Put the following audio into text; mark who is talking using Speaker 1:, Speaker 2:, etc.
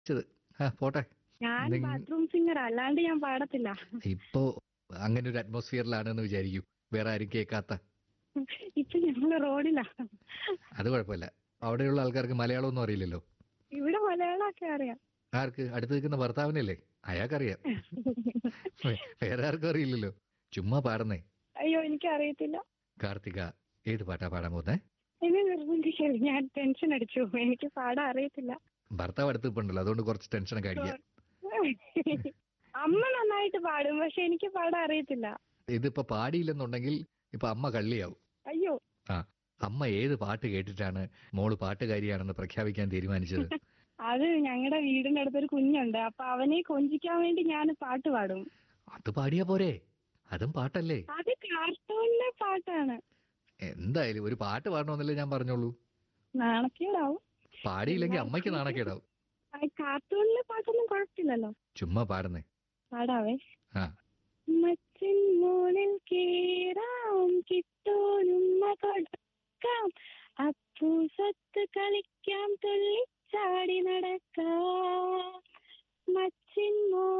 Speaker 1: ച്ചത്. ആ പോട്ടെ
Speaker 2: ഞാൻ
Speaker 1: നിങ്ങ-
Speaker 2: ബാത്റൂം സിംഗർ അല്ലാണ്ട് ഞാൻ പാടത്തില്ല
Speaker 1: ഇപ്പോ അങ്ങനെ ഒരു അറ്റ്മോസ്ഫിയറിലാണെന്ന് വിചാരിക്കൂ വേറെ ആരും കേൾക്കാത്ത
Speaker 2: ഇപ്പൊ ഞങ്ങള് റോഡിലാ
Speaker 1: അത് കുഴപ്പമില്ല അവിടെയുള്ള ആൾക്കാർക്ക് മലയാളമൊന്നും അറിയില്ലല്ലോ
Speaker 2: ഇവിടെ മലയാളമൊക്കെ അറിയാം
Speaker 1: ആർക്ക് അടുത്ത് നിൽക്കുന്ന ഭർത്താവിനല്ലേ അയാൾക്കറിയാം വേ- വേറെ ആർക്കും അറിയില്ലല്ലോ ചുമ്മാ പാടുന്നേ
Speaker 2: അയ്യോ എനിക്ക് അറിയത്തില്ല
Speaker 1: കാർത്തിക ഏത് പാട്ടാ പാടാൻ പോകുന്നേ
Speaker 2: എന്നെ നിർബന്ധിക്കരുത് ഞാൻ ടെൻഷൻ അടിച്ചു എനിക്ക് പാടാൻ അറിയത്തില്ല
Speaker 1: ഭർത്താവ് അടുത്ത് ഇപ്പുണ്ടല്ലോ അതുകൊണ്ട് കുറച്ച് ടെൻഷനൊക്കെ അടിക്കാം
Speaker 2: അമ്മ നന്നായിട്ട് പാടും പക്ഷെ എനിക്ക് പാടാൻ അറിയത്തില്ല
Speaker 1: ഇതിപ്പോ പാടിയില്ലെന്നുണ്ടെങ്കിൽ ഇപ്പൊ അമ്മ കള്ളിയാവും
Speaker 2: അയ്യോ
Speaker 1: ആ അമ്മ ഏത് പാട്ട് കേട്ടിട്ടാണ് മോള് പാട്ടുകാരിയാണെന്ന് പ്രഖ്യാപിക്കാൻ തീരുമാനിച്ചത്
Speaker 2: അത് ഞങ്ങളുടെ വീടിന്റെ അടുത്തൊരു കുഞ്ഞുണ്ട് അപ്പൊ അവനെ കൊഞ്ചിക്കാൻ വേണ്ടി ഞാൻ പാട്ട് പാടും
Speaker 1: അത് പാടിയാ പോരെ അതും പാട്ടല്ലേ
Speaker 2: അത് കാർട്ടൂണിലെ പാട്ടാണ്
Speaker 1: എന്തായാലും ഒരു പാട്ട് പാടണമെന്നല്ലേ ഞാൻ പറഞ്ഞോളൂ
Speaker 2: നാണക്കേടാവും
Speaker 1: പാടിയില്ലെങ്കിൽ അമ്മയ്ക്ക് നാണക്കേടാവും
Speaker 2: ആ, കാർട്ടൂണിലെ പാട്ടൊന്നും കുഴപ്പമില്ലല്ലോ
Speaker 1: ചുമ്മാ പാടുന്നേ
Speaker 2: പാടാവേ
Speaker 1: ആ
Speaker 2: മച്ചിൻ മോളിൽ കേറാം കിട്ടോനുമ്മ കൊടുക്കാം അപ്പൂ സത്ത് കളിക്കാം തുള്ളിച്ചാടി നടക്കാം മച്ചിൻ മോളിൽ